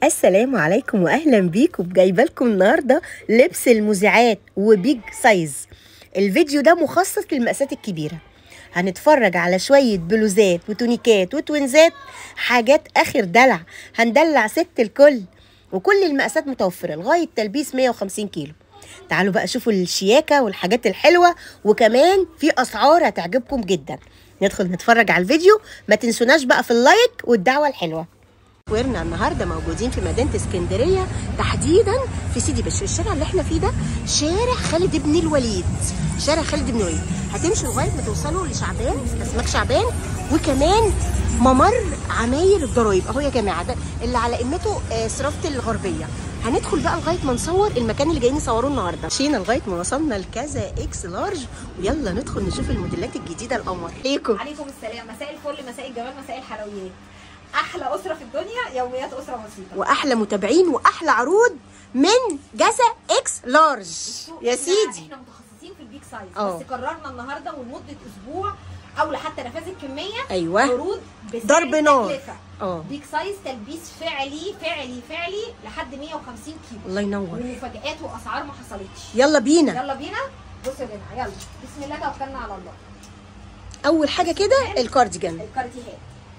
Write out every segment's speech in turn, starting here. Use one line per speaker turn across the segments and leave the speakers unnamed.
السلام عليكم واهلا بيكم جايبه لكم النهارده لبس المذيعات وبيج سايز الفيديو ده مخصص للمقاسات الكبيره هنتفرج على شويه بلوزات وتونيكات وتوينزات حاجات اخر دلع هندلع ست الكل وكل المقاسات متوفره لغايه تلبيس 150 كيلو تعالوا بقى شوفوا الشياكه والحاجات الحلوه وكمان في اسعار هتعجبكم جدا ندخل نتفرج على الفيديو ما تنسوناش بقى في اللايك والدعوه الحلوه ورنا النهارده موجودين في مدينه اسكندريه تحديدا في سيدي بشر الشارع اللي احنا فيه ده شارع خالد بن الوليد شارع خالد بن الوليد هتمشوا لغايه ما توصلوا لشعبان اسماك شعبان وكمان ممر عماير الضرايب اهو يا جماعه ده اللي على قمته آه، صرافه الغربيه هندخل بقى لغايه ما نصور المكان اللي جايين يصوروه النهارده مشينا لغايه ما وصلنا لكذا اكس لارج ويلا ندخل نشوف الموديلات الجديده القمر ليكم
عليكم السلام مساء الفل مساء الجمال مساء الحلويات احلى اسره في الدنيا يوميات اسره بسيطه
واحلى متابعين واحلى عروض من جسا اكس لارج يا
إحنا-
سيدي
احنا متخصصين في البيك سايز
اه.
بس قررنا النهارده ولمده اسبوع او لحتى نفاذ الكميه
ايوه
عروض بسعر
ضرب نار.
التكلفة.
اه
بيك سايز تلبيس فعلي فعلي فعلي لحد 150 كيلو
الله ينور
ومفاجآت واسعار ما حصلتش
يلا بينا
يلا بينا بصوا يا جماعه يلا بسم الله توكلنا على الله
اول حاجه كده الكارديجان
الكارتيهات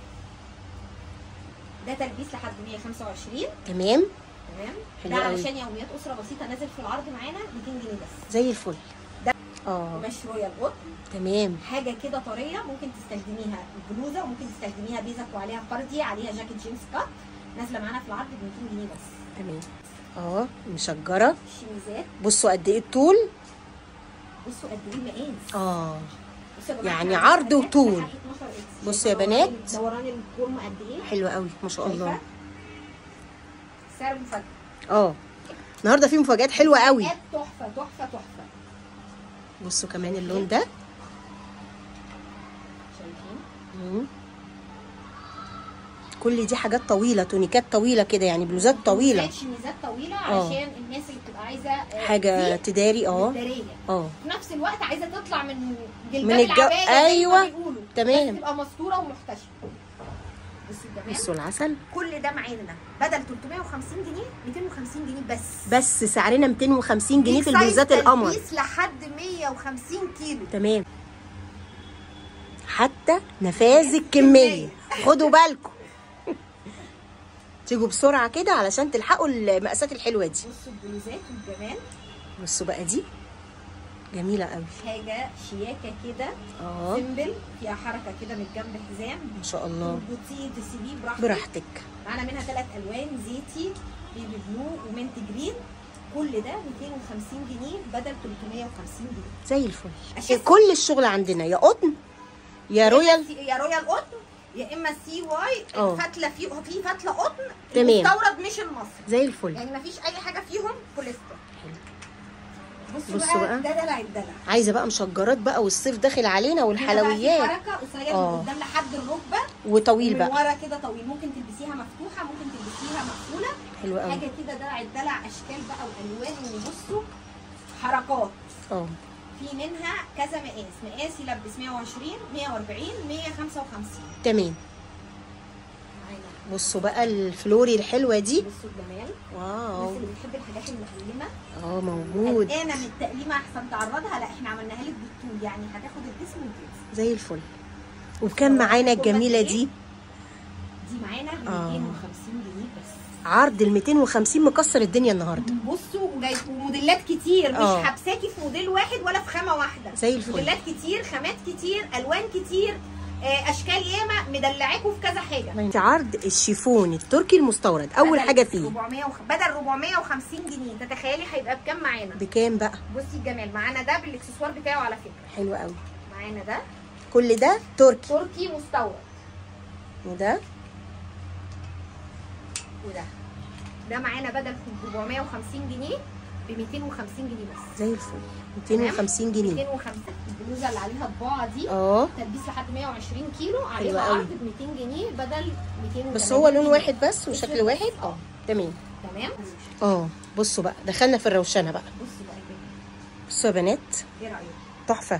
ده تلبيس لحد 125
تمام
تمام
حلو
ده
قوي.
علشان يوميات اسره بسيطه نازل في العرض معانا 200 جنيه بس
زي الفل
ده.
اه
قماش رويال قطن
تمام
حاجه كده طريه ممكن تستخدميها بلوزه وممكن تستخدميها بيزك وعليها كاردي عليها جاكيت جينز كات نازله معانا في العرض ب 200 جنيه بس
تمام اه مشجره
الشميزات
بصوا قد ايه الطول
بصوا قد ايه المقاس
اه
بصوا يا جماعه
يعني
إحنا
عرض
عندنا
وطول.
لحد 12 إكس.
بصوا يا
دوران-
بنات.
دوران الكم قد ايه
حلوه قوي ما شاء الله
شايفة؟ سعر مفاجاه
اه النهارده في مفاجآت حلوه قوي
مفاجآت تحفه تحفه تحفه
بصوا كمان اللون ده
شايفين
مم. كل دي حاجات طويله تونيكات طويله كده يعني بلوزات طويله
شميزات- شميزات طويله
اه.
علشان الناس اللي بتبقى عايزه آه،
حاجه
دي
تداري اه
مداريه
اه
في نفس الوقت عايزه تطلع من
من
جلباب
الجو-
العبايه زي ما
أيوة.
بيقولوا.
تمام.
بس تبقى مستوره ومحتشمه بصوا الجمال
بصوا العسل
كل ده معانا بدل 350 جنيه 250 جنيه بس
بس سعرنا 250 جنيه في
بيج سايز
البلوزات القمر
تلبيس لحد 150 كيلو
تمام حتى نفاذ الكميه خدوا بالكم تيجوا بسرعه كده علشان تلحقوا المقاسات الحلوه دي
بصوا البلوزات والجمال
بصوا بقى دي جميله قوي
حاجه شياكه كده
اه
سيمبل فيها حركه كده من جنب حزام
ما شاء الله
تربطيه تسيبيه براحتك
براحتك
معانا منها ثلاث الوان زيتي بيبي بلو ومنت جرين كل ده 250 جنيه بدل 350 جنيه
زي الفل
أشياء-
كل الشغل عندنا يا قطن يا رويال
سي- يا رويال قطن يا اما سي واي
اه.
فتله في في فتله قطن
تمام.
المستورد مش المصري
زي الفل
يعني مفيش اي حاجه فيهم بوليستر بصوا,
بصوا
بقى,
بقى.
ده دلع الدلع
عايزه بقى مشجرات بقى والصيف داخل علينا
هنا بقى
والحلويات
في حركه قصيره
اه.
من قدام لحد الركبه
وطويل
ومن
بقى
ورا كده طويل ممكن تلبسيها مفتوحه ممكن تلبسيها مقفوله
حلو قوي
حاجه كده دلع الدلع اشكال بقى والوان وبصوا حركات
اه
في منها كذا مقاس مقاس يلبس 120 140 155
تمام
معانا
بصوا بقى الفلوري الحلوه دي
بصوا الجمال
واو
الناس اللي بتحب الحاجات المقلمه
اه موجود
قلقانه من التقليمه احسن تعرضها لا احنا عملناها لك بالطول يعني هتاخد الجسم وتلبس
زي الفل وبكام معانا الجميله دي
دي معانا ب
آه.
250 جنيه بس
عرض ال 250 مكسر الدنيا النهارده
بصوا وجاي وموديلات كتير مش
آه.
حبساكي في موديل واحد ولا في خامه واحده
زي الفل.
موديلات كتير خامات كتير الوان كتير آه، اشكال ياما مدلعاكوا في كذا حاجه
انت عرض الشيفون التركي المستورد اول
بدل
حاجه فيه
400 وخ... بدل 450 جنيه تتخيلي هيبقى بكام معانا
بكام بقى
بصي الجمال معانا ده بالاكسسوار بتاعه على فكره
حلو قوي
معانا ده
كل ده تركي
تركي مستورد
وده
وده ده معانا بدل 450 جنيه ب 250 جنيه بس
زي الفل 250 جنيه
250 البلوزه اللي عليها طباعه دي
اه
تلبيس لحد 120 كيلو عليها
حلوة قوي.
عرض ب 200 جنيه بدل 200
بس هو لون واحد بس وشكل واحد اه تمام
تمام
اه بصوا بقى دخلنا في الروشنه بقى
بصوا بقى كده
بصوا يا بنات
ايه رايك
تحفه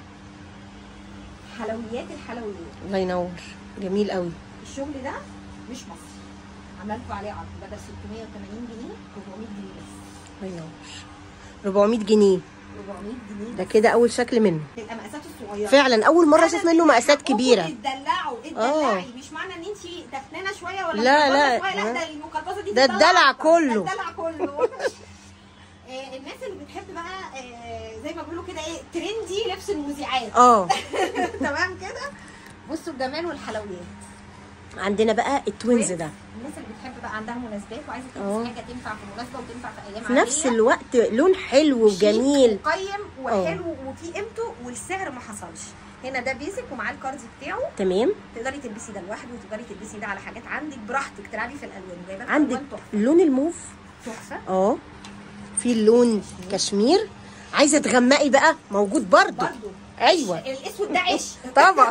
حلويات الحلويات
الله ينور جميل قوي
الشغل ده مش مصري عملته عليه عرض بدل 680 جنيه 400 جنيه بس
ما ينورش 400 جنيه
400 جنيه
ده كده اول شكل منه
تبقى مقاسات الصغيره
فعلا اول مره اشوف منه مقاسات كبيره
اتدلعوا اتدلعي مش معنى ان انت تخنانه شويه ولا
لا،
مقلبظة
لا.
شوية، لا ده المقلبظه دي
ده
تتدلع
الدلع
أكتر.
كله.
ده الدلع كله آه، الناس اللي بتحب بقى آه، زي ما بيقولوا كده ايه ترندي لبس المذيعات
اه
تمام كده بصوا الجمال والحلويات
عندنا بقى التوينز ده
الناس اللي بتحب بقى عندها مناسبات وعايزه
اه.
تلبس حاجه تنفع في مناسبه وتنفع في ايام
في نفس
عادية.
الوقت لون حلو
شيك
وجميل
وقيم وحلو وفي قيمته والسعر ما حصلش هنا ده بيزك ومعاه الكارد بتاعه
تمام
تقدري تلبسي ده لوحده وتقدري تلبسي ده على حاجات عندك براحتك تلعبي في الالوان جايبه لك
عندك
ألوان تحفه
اللون الموف
تحفه
اه في اللون كشمير عايزه تغمقي بقى موجود برضو
برضه
ايوه
الاسود ده عش
طبعا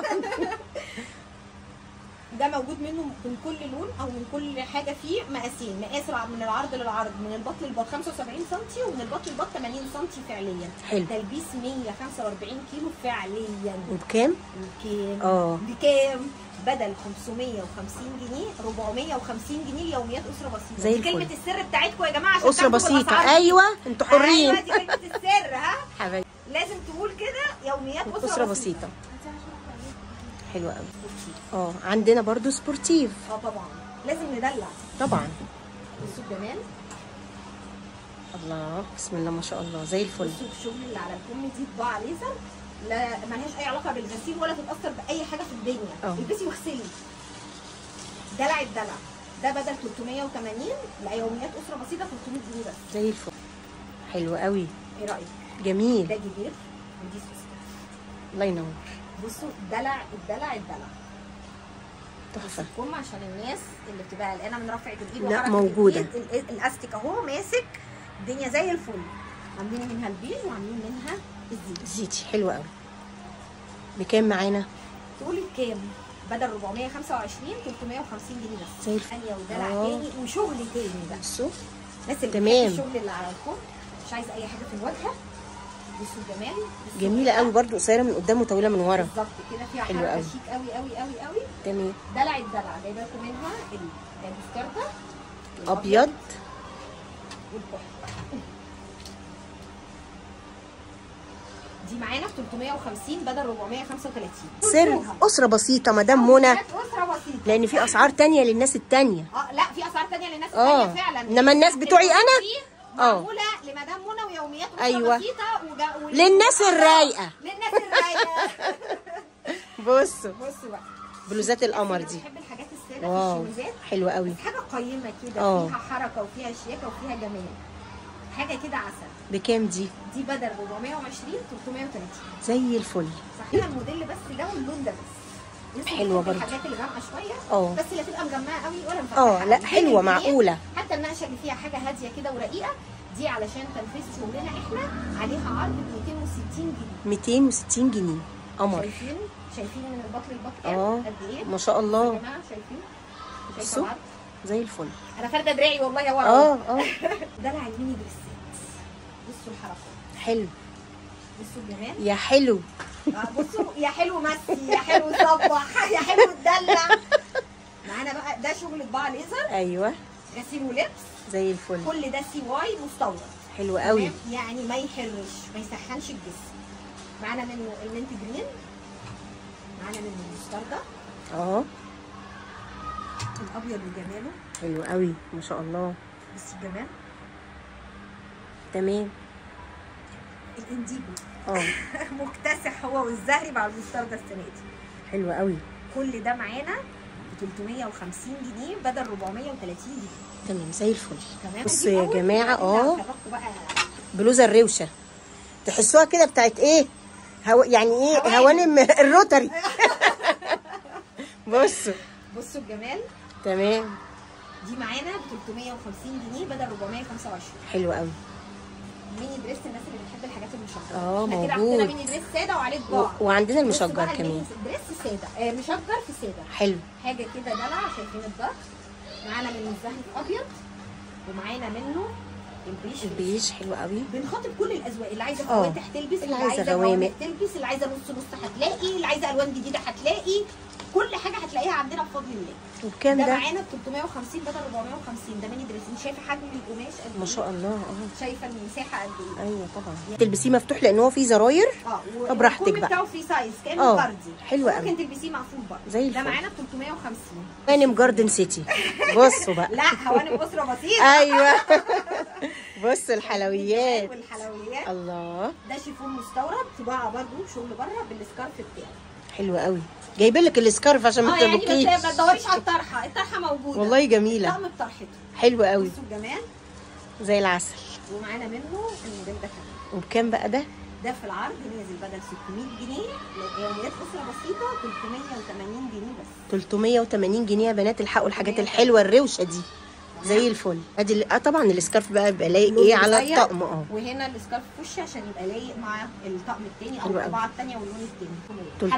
ده موجود منه من كل لون او من كل حاجه فيه مقاسين مقاس الع- من العرض للعرض من البط للبط 75 سم ومن البط للبط 80 سم فعليا
حلو
تلبيس 145 كيلو فعليا
وبكام
بكام؟
اه
بكام؟ بدل 550 جنيه 450 جنيه ليوميات اسره بسيطه
زي
دي
الفل.
كلمه السر بتاعتكم يا جماعه عشان
اسره
تاخدوا
بسيطه
بالأسعار دي.
ايوه انتوا حرين
ايوه دي كلمه السر ها
حبايبي
لازم تقول كده يوميات اسره,
اسره بسيطه حلوه قوي اه عندنا برضو سبورتيف
اه طبعا لازم ندلع
طبعا
بصوا الجمال
الله بسم الله ما شاء الله زي الفل
بصوا الشغل اللي على الكم دي طباعه ليزر لا ملهاش اي علاقه بالغسيل ولا تتاثر باي حاجه في الدنيا
اه.
البسي واغسلي دلع الدلع ده بدل 380 ليوميات اسره بسيطه 300 جنيه بس
زي الفل حلو قوي
ايه رايك
جميل
ده جدير ودي سوسته
الله ينور
بصوا الدلع الدلع الدلع
تحفه
الكم عشان الناس اللي بتبقى قلقانه من رفعه الايد
لا،
وحركة
موجودة.
الإيد، ال- الاستيك اهو ماسك الدنيا زي الفل عاملين منها البيج وعاملين منها الزيت
زيتي حلو قوي بكام معانا
تقولي بكام بدل 425 350 جنيه بس
زي الفل
ثانيه ودلع
آه.
تاني وشغل تاني بقى
بصوا
الناس اللي
تمام.
بتحب الشغل اللي على الكم مش عايزه اي حاجه في الواجهه بصوا الجمال بصوا
جميله
كده.
قوي برضو قصيره من قدام وطويله من ورا
بالظبط كده فيها
حلو
حركه
قوي.
شيك قوي قوي قوي قوي
تمام
دلع الدلع جايبه لكم منها ال- المستردة
ابيض
والكحل دي معانا ب 350 بدل 435
سر اسره بسيطه مدام منى
اسره بسيطه
لان في اسعار تانية للناس التانية
اه لا في اسعار تانية للناس
آه.
التانية فعلا
إنما الناس بتوعي أنا؟
دي
آه.
معموله لمدام منى ويوميات أسرة
أيوة.
بسيطه وجا... وال-
للناس الرايقة.
للناس الرايقه
بصوا
بصوا بقى
بلوزات القمر دي
بحب الحاجات الساده
واو
في الشميزات
حلوه قوي
بس حاجه قيمه كده
آه.
فيها حركه وفيها شياكه وفيها جمال حاجه كده عسل
بكام دي
دي بدل 420 330
زي الفل
صحيح الموديل بس ده واللون ده بس الناس اللي
حلوة
بتحب
برضه.
الحاجات اللي غامقه شويه
اه
بس لا تبقى مجمعه قوي ولا مفتحه
اه لا
قوي.
حلوه
بين الاتنين.
معقوله
حتى النقشه اللي فيها حاجه هاديه كده ورقيقه دي علشان تنفيذ شغلنا احنا عليها عرض ب 260 جنيه
260 جنيه قمر
شايفين شايفين من البط للبط
اه
قد ايه
ما شاء
يا
الله
جماعه شايفين شايفه
بصوا.
العرض
زي الفل
انا فارده دراعي والله يا ورا
اه اه
دلع الميني دريسات بصوا الحركات
حلو
بصوا الجمال
يا حلو
آه، بصوا يا حلو مسي يا حلو صبح يا حلو اتدلع معانا بقى ده شغل طباعه ليزر
ايوه
غسيل ولبس
زي الفل
كل ده سي واي مستورد
حلو قوي
تمام؟ يعني ما يحرش ما يسخنش الجسم معانا منه المنت جرين معانا منه المستردة
اه
الابيض وجماله
حلو قوي ما شاء الله
بس الجمال
تمام
الانديجو
اه
مكتسح هو والزهري مع المستردة السنه دي
حلو قوي
كل ده معانا ب 350 جنيه بدل 430 جنيه
تمام زي الفل
تمام
بصوا
دي
يا
أول
جماعه
حاجة
اه
هفرجكم بقى
بلوزه الروشه تحسوها كده بتاعت ايه هو يعني ايه
هوانم.
هوانم الروتري بصوا
بصوا الجمال
تمام
دي معانا ب 350 جنيه بدل 425
حلو قوي
ميني دريس الناس اللي بتحب الحاجات المشجره
اه،
احنا كده
موجود.
عندنا ميني دريس ساده وعليه
و...
طباع
وعندنا
بصوا
المشجر
بقى
كمان
الميني دريس ساده آه مشجر في ساده
حلو
حاجه كده دلع شايفين الضغط معانا منه الزهري ابيض ومعانا منه البيش
البيج حلو قوي
بنخاطب كل الاذواق اللي عايزه
اه.
فواتح تلبس
اللي عايزة
غوامق
غوامق.
تلبس اللي عايزه نص نص هتلاقي اللي عايزه الوان جديده هتلاقي كل حاجه هتلاقيها عندنا بفضل الله
وبكام
ده
ده
معانا ب 350 بدل 450 ده ميني دريس انت شايفه حجم القماش قد
ما
إيه؟
شاء الله اه
شايفه المساحه قد ايه
ايوه طبعا تلبسيه مفتوح لان هو فيه زراير
اه و-
براحتك
والكم
بقى.
بتاعه فيه سايز كام
اه،
فردي
حلو قوي.
ممكن تلبسيه مقفول برضه
زي
ده
الفل.
معانا ب 350
غانم جاردن سيتي بصوا بقى
لا هوانم اسره بسيطه
ايوه بصوا الحلويات
والحلويات
الله
ده شيفون مستورد طباعه برضه شغل بره بالسكارف بتاعه
حلو قوي جايبه لك السكارف عشان ما
اه يعني
تبكيش
بس ما تدوريش على الطرحه الطرحه موجوده
والله جميله
طقم بطرحته
حلو قوي
بصوا الجمال
زي العسل
ومعانا منه الموديل ده كمان
وبكام بقى ده
ده في العرض نازل بدل 600 جنيه يوميات اسره بسيطه 380 جنيه بس
380 جنيه يا بنات الحقوا الحاجات الحلوه الروشه دي زي الفل ادي ال- اه طبعا السكارف بقى بيبقى لايق ايه على
قصير،
الطقم اه
وهنا السكارف وش عشان يبقى لايق مع الطقم التاني او
حلو قوي.
الطباعه التانيه واللون التاني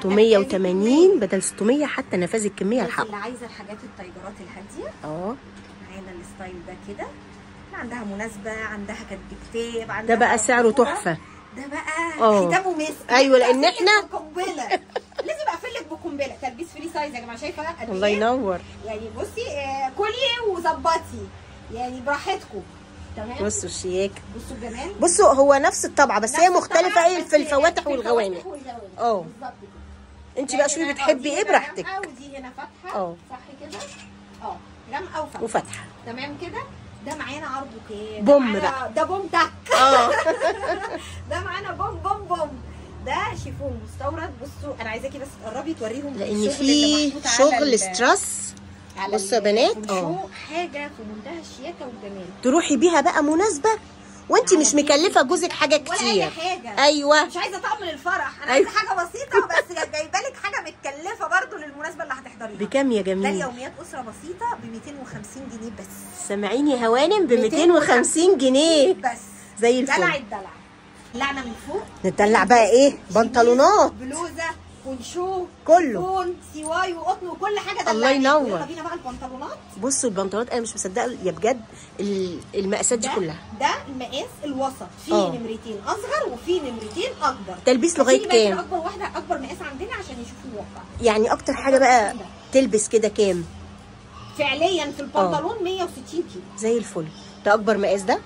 380 بدل 600 حتى نفاذ الكميه
الحق
الحق
اللي عايزه الحاجات التايجرات الهاديه
اه
معانا الستايل ده كده اللي عندها مناسبه عندها كاتب كتاب
ده
عندها
بقى سعره
خطوبة.
تحفه
ده بقى
اه.
ختامه مسك
أيوة، لأن
أقفلك
إحنا-
بقنبله لازم اقفلك بقنبله تلبيس فري سايز يا جماعه شايفه قد
الله
إيه؟
ينور
يعني بصي آه، كلي وظبطي يعني براحتكم تمام
بصوا الشياك
بصوا الجمال
بصوا هو نفس الطبعه بس هي
نفس
مختلفه
الطبعة،
ايه
بس
في الفواتح
في
والغوامق
الفواتح والغوامق.
اه.
بالظبط كده
انت بقى شوفي
هنا-
بتحبي
اه، دي
ايه
هنا
براحتك
غامقة ودي هنا فاتحه
اه.
صح كده اه غامقه وفاتحه
وفاتحه
تمام كده ده معانا عرضه كام
بوم
ده معانا-
بقى.
ده بوم تك
اه
ده معانا بوم بوم بوم ده شيفون مستورد بصوا انا عايزاكي بس تقربي توريهم
لان
الشغل
في
اللي محطوط على
شغل
ال-
ستريس
على
بصوا يا
ال-
بنات،
الفونشو
اه.
حاجه في منتهى الشياكه والجمال
تروحي بيها بقى مناسبه وانت مش مكلفه جوزك حاجه
ولا اي
كتير
حاجه
ايوه
مش عايزه طقم للفرح انا
أيوة.
عايزه حاجه بسيطه بس جايبه لك حاجه متكلفه برضو للمناسبه اللي هتحضريها
بكام يا
ده
جميل
اليوميات اسره بسيطه ب 250 جنيه بس
سامعيني يا هوانم ب 250 جنيه
بس
زي
دلع
الفل
الدلع طلعنا من فوق
نتدلع بقى ايه بنطلونات
بلوزه بونشو
كله.
كون سواي وقطن وكل حاجه دلعنا
الله ينور.
يلا بينا بقى البنطلونات
بصوا البنطلونات انا مش مصدقه يا بجد ال- المقاسات دي
ده
كلها
ده المقاس الوسط فيه
اه.
نمرتين اصغر وفيه نمرتين اكبر
تلبيس لغايه
عشان يبقى
كام
اكبر واحده اكبر مقاس عندنا عشان يشوفوا الواقع
يعني اكتر حاجه بقى تلبس كده كام
فعليا في البنطلون 160 كيلو
زي الفل ده اكبر مقاس ده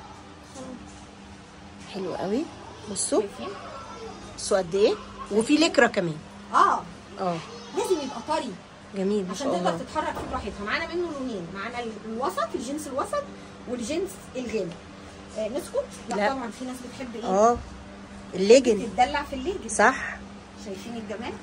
حلو قوي بصوا
شايفين
بصوا قد ايه وفي لكرة كمان
اه
اه
لازم يبقى طري
جميل ما
عشان
شاء
تقدر
الله
تتحرك فيه براحتها معانا منه لونين معانا الوسط الجنس الوسط والجنس الغامق آه نسكت لا,
لا.
طبعا في ناس بتحب ايه
اه الليجن
تتدلع في الليل
صح
شايفين الجمال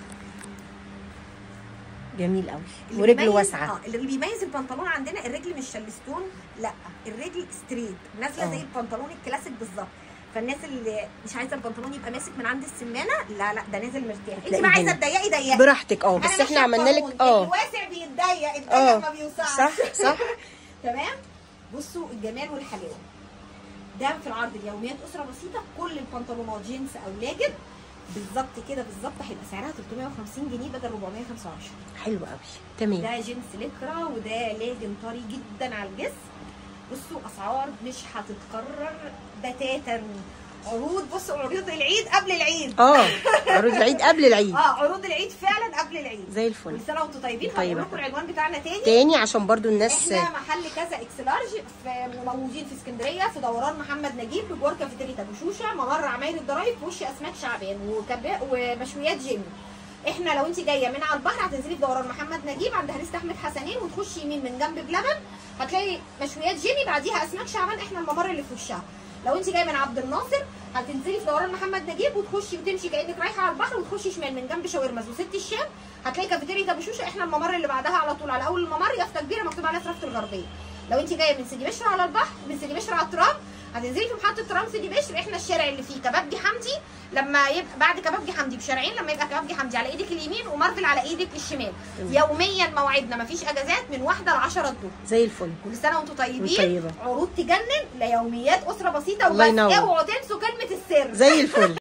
جميل قوي
اللي
ورجله
بيميز-
واسعه
اه اللي بيميز البنطلون عندنا الرجل مش شلستون لا الرجل ستريت نازله
اه.
زي البنطلون الكلاسيك بالظبط فالناس اللي مش عايزه البنطلون يبقى ماسك من عند السمانه لا لا ده نازل مرتاح انت
هتلاقيه
بقى عايزه
هنا.
تضيقي ضيقي
براحتك اه
أنا
بس
ماشية
احنا عملنا لك
بقانون.
اه
الواسع بيتضيق الضيق
اه
ما بيوسعش
صح صح
تمام بصوا الجمال والحلاوه ده في العرض اليوميات اسره بسيطه كل البنطلونات جينز او لاجن بالظبط كده بالظبط هيبقى سعرها 350 جنيه بدل 425
حلو قوي تمام
ده جينز لكرة وده لاجن طري جدا على الجسم بصوا اسعار مش هتتكرر بتاتا عروض بصوا عروض العيد قبل العيد
اه عروض العيد قبل العيد
اه عروض العيد فعلا قبل العيد
زي الفل
كل سنه وانتم طيبين
طيبة.
هقول لكم العنوان بتاعنا تاني
تاني عشان برضو الناس
احنا محل كذا اكس لارج في موجودين في اسكندريه في دوران محمد نجيب بجوار كافيتيريا ابو شوشه ممر عماير الضرايب في وش اسماك شعبان وكبا ومشويات جيمي احنا لو انت جايه من على البحر هتنزلي في دوران محمد نجيب عند هريسه احمد حسنين وتخشي يمين من جنب بلبن هتلاقي مشويات جيمي بعديها اسماك شعبان احنا الممر اللي في وشها لو انت جايه من عبد الناصر هتنزلي في دوران محمد نجيب وتخشي وتمشي كانك رايحه على البحر وتخشي شمال من جنب شاورماز وست الشام هتلاقي كافيتيريا ابو شوشه احنا الممر اللي بعدها على طول على اول الممر يافطه كبيره مكتوب عليها فرافه الغربيه لو انت جايه من سيدي بشر على البحر من سيدي بشر على الترام هتنزلي في محطه ترام سيدي بشر احنا الشارع اللي فيه كبابجي حمدي لما يبقى بعد كبابجي حمدي بشارعين لما يبقى كبابجي حمدي على ايدك اليمين ومارفل على ايدك الشمال يوميا موعدنا مفيش اجازات من واحده ل 10 الظهر
زي الفل
كل سنه وانتم طيبين
طيبة.
عروض تجنن ليوميات اسره بسيطه
الله
وبس
ينور.
اوعوا تنسوا كلمه السر
زي الفل